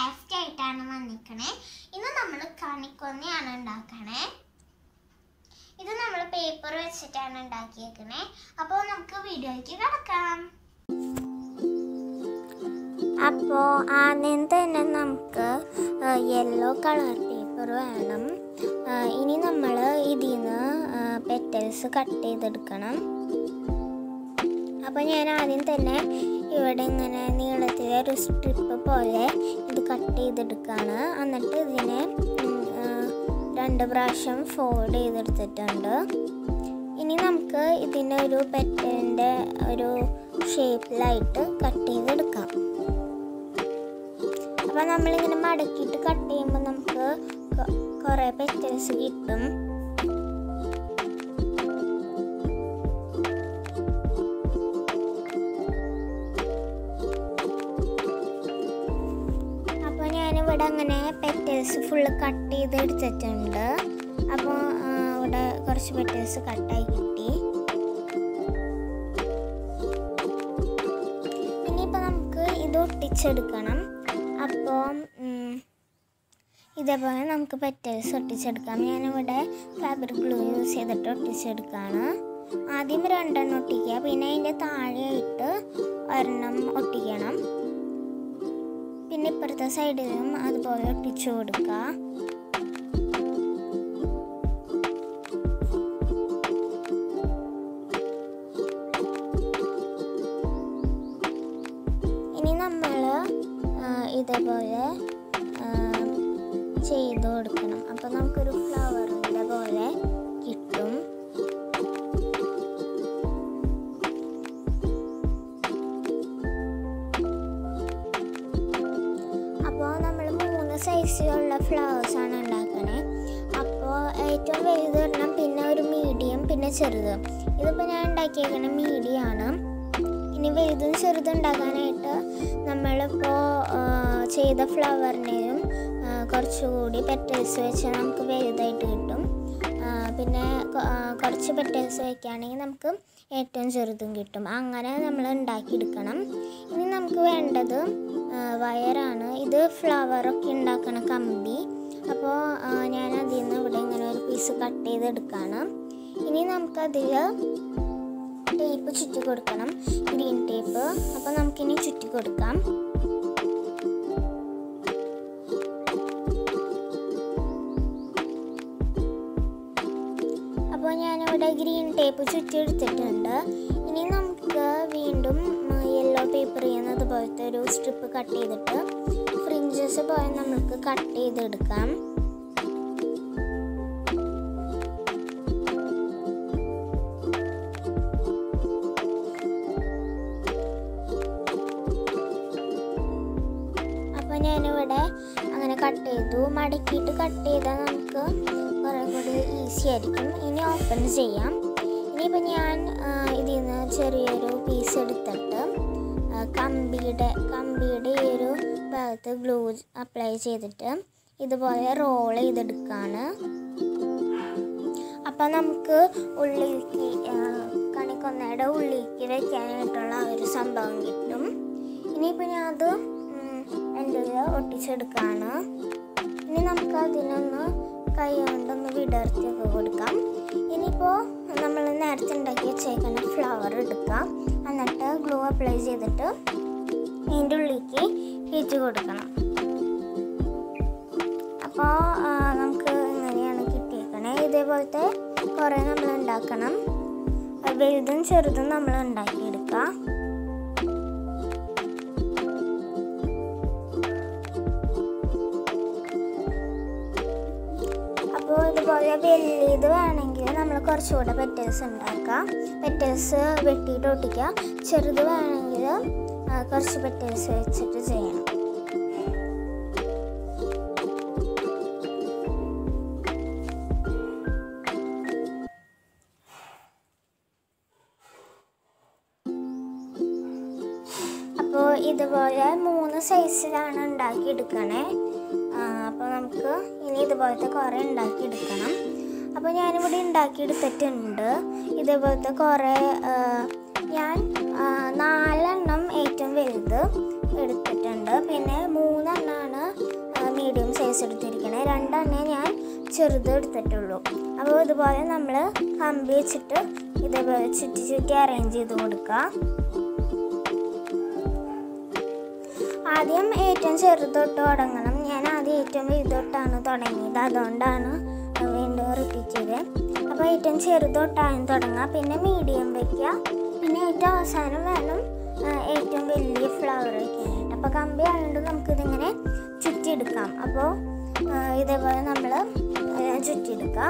craft ആയിട്ടാണ് വന്നിക്കണേ ഇന്ന് നമ്മൾ കണിക്കൊന്നയാണ് ഉണ്ടാക്കണേ ഇത് നമ്മൾ പേപ്പർ വെച്ചിട്ടാണ് ഉണ്ടാക്കിയേക്കണേ അപ്പോൾ നമുക്ക് വീഡിയോയ്ക്ക് കിടക്കാം അപ്പോൾ ആദ്യം തന്നെ നമുക്ക് യെല്ലോ കളർ പേപ്പർ വേണം ആ, ഇനി നമ്മൾ ഇതിൽ നിന്ന് പെറ്റൽസ് കട്ട് ചെയ്തെടുക്കണം അപ്പോൾ ഞാൻ ആദ്യം തന്നെ ഇവിടെ ഇങ്ങനെ നീളത്തിലെ ഒരു സ്ട്രിപ്പ് പോലെ ഇത് കട്ട് ചെയ്തെടുക്കുകയാണ് എന്നിട്ട് ഇതിനെ ഉം, ആ, രണ്ട് പ്രാവശ്യം ഫോൾഡ് ചെയ്തെടുത്തിട്ടുണ്ട് ഇനി നമുക്ക് ഇതിനെ ഒരു പെറ്റലിൻ്റെ ഒരു ഷേപ്പിലായിട്ട് കട്ട് ചെയ്തെടുക്കാം അപ്പോൾ നമ്മളിങ്ങനെ മടക്കിയിട്ട് കട്ട് ചെയ്യുമ്പോൾ നമുക്ക് കൊ- കുറേ പെറ്റൽസ് കിട്ടും അപ്പോൾ ഞാനിവിടെ അങ്ങനെ പെറ്റൽസ് ഫുള്ള് കട്ട് ചെയ്ത് എടുത്തിട്ടുണ്ട് അപ്പോൾ ആ, ഇവിടെ കുറച്ച് പെറ്റൽസ് കട്ടായി കിട്ടി ഇനിയിപ്പോൾ നമുക്ക് ഇത് ഒട്ടിച്ചെടുക്കണം അപ്പോൾ ഉം, ഇതേപോലെ നമുക്ക് പെറ്റൽസ് ഒട്ടിച്ചെടുക്കാം ഞാനിവിടെ ഫാബ്രിക് ഗ്ലൂ യൂസ് ചെയ്തിട്ട് ഒട്ടിച്ചെടുക്കുകയാണ് ആദ്യം രണ്ടെണ്ണം ഒട്ടിക്കുക പിന്നെ അതിൻ്റെ താഴെയായിട്ട് ഒരെണ്ണം ഒട്ടിക്കണം പിന്നെ ഇപ്പുറത്തെ സൈഡിലും അതുപോലെ ഒട്ടിച്ചു കൊടുക്കുക ഇനി നമ്മൾ ഇതേപോലെ ആ, ചെയ്ത് കൊടുക്കണം അപ്പോൾ നമുക്കൊരു ഫ്ലവറിൻ്റെ പോലെ കിട്ടും അപ്പോൾ നമ്മൾ മൂന്ന് സൈസിലുള്ള ഫ്ലവേഴ്സാണ് ഉണ്ടാക്കണേ അപ്പോൾ ഏറ്റവും വലുത് ഒരെണ്ണം പിന്നെ ഒരു മീഡിയം പിന്നെ ചെറുത് ഇതിപ്പോൾ ഞാൻ ഉണ്ടാക്കിയേക്കണ മീഡിയം ആണ് ഇനി വലുതും ചെറുതും ഉണ്ടാക്കാനായിട്ട് നമ്മളിപ്പോൾ ചെയ്ത ഫ്ലവറിനെയും കുറച്ചുകൂടി പെറ്റൽസ് വെച്ച് നമുക്ക് വലുതായിട്ട് കിട്ടും ആ, പിന്നെ കൊ- ആ, കുറച്ച് പെറ്റൽസ് വയ്ക്കുകയാണെങ്കിൽ നമുക്ക് ഏറ്റവും ചെറുതും കിട്ടും അങ്ങനെ നമ്മൾ ഉണ്ടാക്കിയെടുക്കണം ഇനി നമുക്ക് വേണ്ടത് ആ, വയറാണ് ഇത് ഫ്ലവറൊക്കെ ഉണ്ടാക്കണ കമ്പി അപ്പോൾ ഞാൻ അതിൽ നിന്ന് ഇവിടെ ഇങ്ങനെ ഒരു പീസ് കട്ട് ചെയ്തെടുക്കുകയാണ് ഇനി നമുക്കതിൽ ടേപ്പ് ചുറ്റി കൊടുക്കണം ഗ്രീൻ ടേപ്പ് അപ്പോൾ നമുക്കിനി ചുറ്റി കൊടുക്കാം അപ്പോൾ ഞാനിവിടെ ഗ്രീൻ ടേപ്പ് ചുറ്റി എടുത്തിട്ടുണ്ട് ഇനി നമുക്ക് വീണ്ടും യെല്ലോ പേപ്പർ ചെയ്യുന്നത് പോലത്തെ ഒരു സ്ട്രിപ്പ് കട്ട് ചെയ്തിട്ട് ഫ്രിഞ്ചസ് പോലെ നമുക്ക് കട്ട് ചെയ്തെടുക്കാം അപ്പോൾ ഞാനിവിടെ അങ്ങനെ കട്ട് ചെയ്തു മടക്കിയിട്ട് കട്ട് ചെയ്താൽ നമുക്ക് കുറേ കൂടി ഈസി ആയിരിക്കും ഇനി ഓപ്പൺ ചെയ്യാം ഇനിയിപ്പോൾ ഞാൻ ആ, ഇതിൽ നിന്ന് ചെറിയൊരു പീസ് എടുത്തിട്ട് ആ, കമ്പിയുടെ കമ്പിയുടെ ഈ ഒരു ഭാഗത്ത് ഗ്ലൂ അപ്ലൈ ചെയ്തിട്ട് ഇതുപോലെ റോൾ ചെയ്തെടുക്കുകയാണ് അപ്പം നമുക്ക് ഉള്ളിലേക്ക് ആ, കണിക്കൊന്നയുടെ ഉള്ളിലേക്ക് വെക്കാനായിട്ടുള്ള ആ ഒരു സംഭവം കിട്ടും ഇനിയിപ്പോൾ ഞാൻ അത് എൻ്റെ ഒട്ടിച്ചെടുക്കുകയാണ് ഇനി നമുക്ക് അതിനൊന്ന് കൈ കൊണ്ടൊന്ന് വിടർത്തിയൊക്കെ കൊടുക്കാം ഇനിയിപ്പോൾ നമ്മൾ നേരത്തെ ഉണ്ടാക്കി വെച്ചേക്കുന്ന ഫ്ലവർ എടുക്കാം എന്നിട്ട് ഗ്ലൂ അപ്ലൈ ചെയ്തിട്ട് അതിൻ്റെ ഉള്ളിലേക്ക് കയറ്റി കൊടുക്കണം അപ്പോൾ നമുക്ക് ഇങ്ങനെയാണ് കിട്ടിയേക്കണേ ഇതേപോലത്തെ കുറേ നമ്മൾ ഉണ്ടാക്കണം വലുതും ചെറുതും നമ്മൾ ഉണ്ടാക്കിയെടുക്കുക അപ്പോൾ ഇതുപോലെ വലിയത് വേണമെങ്കിൽ നമ്മൾ കുറച്ചുകൂടെ പെറ്റൽസ് ഉണ്ടാക്കാം പെറ്റൽസ് വെട്ടിയിട്ട് ഒട്ടിക്കുക ചെറുത് വേണമെങ്കിൽ ആ, കുറച്ച് പെറ്റൽസ് വെച്ചിട്ട് ചെയ്യണം അപ്പോൾ ഇതുപോലെ മൂന്ന് സൈസിലാണ് ഉണ്ടാക്കിയെടുക്കണേ അപ്പോൾ നമുക്ക് ഇനി ഇതുപോലത്തെ കുറേ ഉണ്ടാക്കിയെടുക്കണം അപ്പോൾ ഞാനിവിടെ ഉണ്ടാക്കിയെടുത്തിട്ടുണ്ട് ഇതേപോലത്തെ കുറേ ആ, ഞാൻ ആ, നാലെണ്ണം ഏറ്റവും വലുത് എടുത്തിട്ടുണ്ട് പിന്നെ മൂന്നെണ്ണമാണ് സൈസ് എടുത്തിരിക്കണേ രണ്ടെണ്ണേ ഞാൻ ചെറുത് എടുത്തിട്ടുള്ളൂ അപ്പോൾ ഇതുപോലെ നമ്മൾ കമ്പി വെച്ചിട്ട് ഇതേപോലെ ചുറ്റി ചുറ്റി അറേഞ്ച് ചെയ്ത് കൊടുക്കുക ആദ്യം ഏറ്റവും ചെറുതൊട്ട് തുടങ്ങണം ഞാൻ ആദ്യം ഏറ്റവും വലുതൊട്ടാണ് തുടങ്ങിയത് അതുകൊണ്ടാണ് വീണ്ടും റിപ്പീറ്റ് ചെയ്തത് അപ്പോൾ ഏറ്റവും ചെറുതൊട്ടാണ് തുടങ്ങുക പിന്നെ മീഡിയം വയ്ക്കുക പിന്നെ ഏറ്റവും അവസാനം വേണം ആ, ഏറ്റവും വലിയ ഫ്ലവർ വയ്ക്കാനായിട്ട് അപ്പോൾ കമ്പി ആയതുകൊണ്ട് നമുക്കിതിങ്ങനെ ചുറ്റിയെടുക്കാം അപ്പോൾ ആ, ഇതേപോലെ നമ്മൾ ചുറ്റിയെടുക്കാം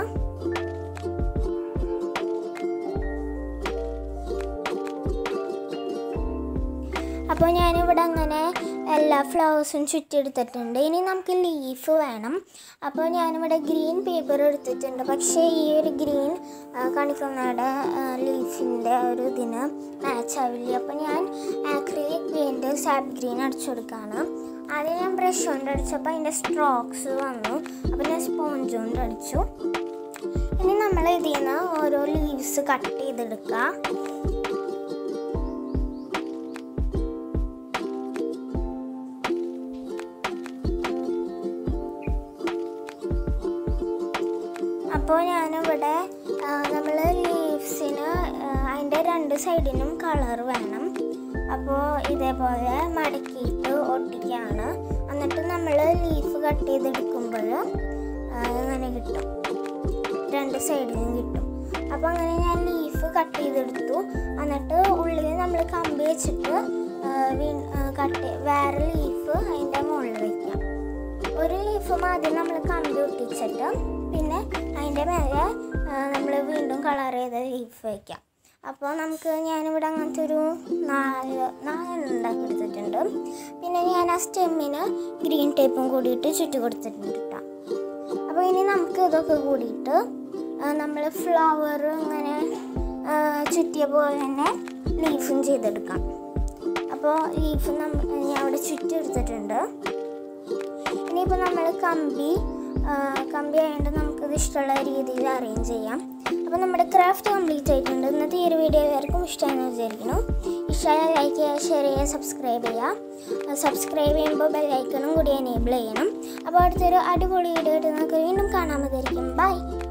അപ്പോൾ ഞാനിവിടെ അങ്ങനെ എല്ലാ ഫ്ലവേഴ്സും ചുറ്റിയെടുത്തിട്ടുണ്ട് ഇനി നമുക്ക് ലീഫ് വേണം അപ്പോൾ ഞാനിവിടെ ഗ്രീൻ പേപ്പർ എടുത്തിട്ടുണ്ട് പക്ഷേ ഈ ഒരു ഗ്രീൻ കണിക്കൊന്നയുടെ ലീഫിൻ്റെ ഒരു ഇതിന് മാച്ച് ആവില്ല അപ്പോൾ ഞാൻ ആക്രിലിക് പെയിൻറ്റ് സാപ്പ് ഗ്രീൻ അടിച്ചു കൊടുക്കുകയാണ് ആദ്യം ഞാൻ ബ്രഷ് കൊണ്ട് അടിച്ചപ്പോൾ അതിൻ്റെ സ്ട്രോക്സ് വന്നു അപ്പോൾ ഞാൻ സ്പോഞ്ച് കൊണ്ട് അടിച്ചു ഇനി നമ്മൾ ഇതിൽ നിന്ന് ഓരോ ലീവ്സ് കട്ട് ചെയ്തെടുക്കുക അപ്പോൾ ഞാനിവിടെ നമ്മൾ ലീവ്സിന് അതിൻ്റെ രണ്ട് സൈഡിനും കളർ വേണം അപ്പോൾ ഇതേപോലെ മടക്കിയിട്ട് ഒട്ടിക്കുകയാണ് എന്നിട്ട് നമ്മൾ ലീഫ് കട്ട് ചെയ്തെടുക്കുമ്പോൾ അങ്ങനെ കിട്ടും രണ്ട് സൈഡിലും കിട്ടും അപ്പോൾ അങ്ങനെ ഞാൻ ലീഫ് കട്ട് ചെയ്തെടുത്തു എന്നിട്ട് ഉള്ളിൽ നമ്മൾ കമ്പി വെച്ചിട്ട് കട്ട് വേറെ ലീഫ് അതിൻ്റെ മുകളിൽ വയ്ക്കാം ഒരു ലീഫ് ആദ്യം നമ്മൾ കമ്പി ഒട്ടിച്ചിട്ട് പിന്നെ അതിൻ്റെ മേലെ നമ്മൾ വീണ്ടും കളർ ചെയ്ത ലീഫ് വയ്ക്കാം അപ്പോൾ നമുക്ക് ഞാനിവിടെ അങ്ങനത്തെ ഒരു നാല് നാലെണ്ണം ഉണ്ടാക്കി എടുത്തിട്ടുണ്ട് പിന്നെ ഞാൻ ആ സ്റ്റെമ്മിന് ഗ്രീൻ ടേപ്പും കൂടിയിട്ട് ചുറ്റി കൊടുത്തിട്ടുണ്ട് കേട്ടോ അപ്പോൾ ഇനി നമുക്ക് ഇതൊക്കെ കൂടിയിട്ട് നമ്മൾ ഫ്ലവർ ഇങ്ങനെ ആ, ചുറ്റിയ പോലെ തന്നെ ലീഫും ചെയ്തെടുക്കാം അപ്പോൾ ലീഫ് നമ്മ ഞാൻ അവിടെ ചുറ്റി എടുത്തിട്ടുണ്ട് ഇനിയിപ്പോൾ നമ്മൾ കമ്പി ആ, കമ്പി ആയതുകൊണ്ട് നമുക്കിത് ഇഷ്ടമുള്ള രീതിയിൽ അറേഞ്ച് ചെയ്യാം അപ്പോൾ നമ്മുടെ ക്രാഫ്റ്റ് കംപ്ലീറ്റ് ആയിട്ടുണ്ട് ഇന്നത്തെ ഈ ഒരു വീഡിയോ എല്ലാവർക്കും ഇഷ്ടമായെന്ന് വിചാരിക്കുന്നു ഇഷ്ടമായ ലൈക്ക് ചെയ്യുക ഷെയർ ചെയ്യുക സബ്സ്ക്രൈബ് ചെയ്യുക സബ്സ്ക്രൈബ് ചെയ്യുമ്പോൾ ബെല്ലൈക്കണും കൂടി എനേബിൾ ചെയ്യണം അപ്പോൾ അടുത്തൊരു അടിപൊളി വീഡിയോ ആയിട്ട് നമുക്ക് വീണ്ടും കാണാൻ മതിയായിരിക്കും ബൈ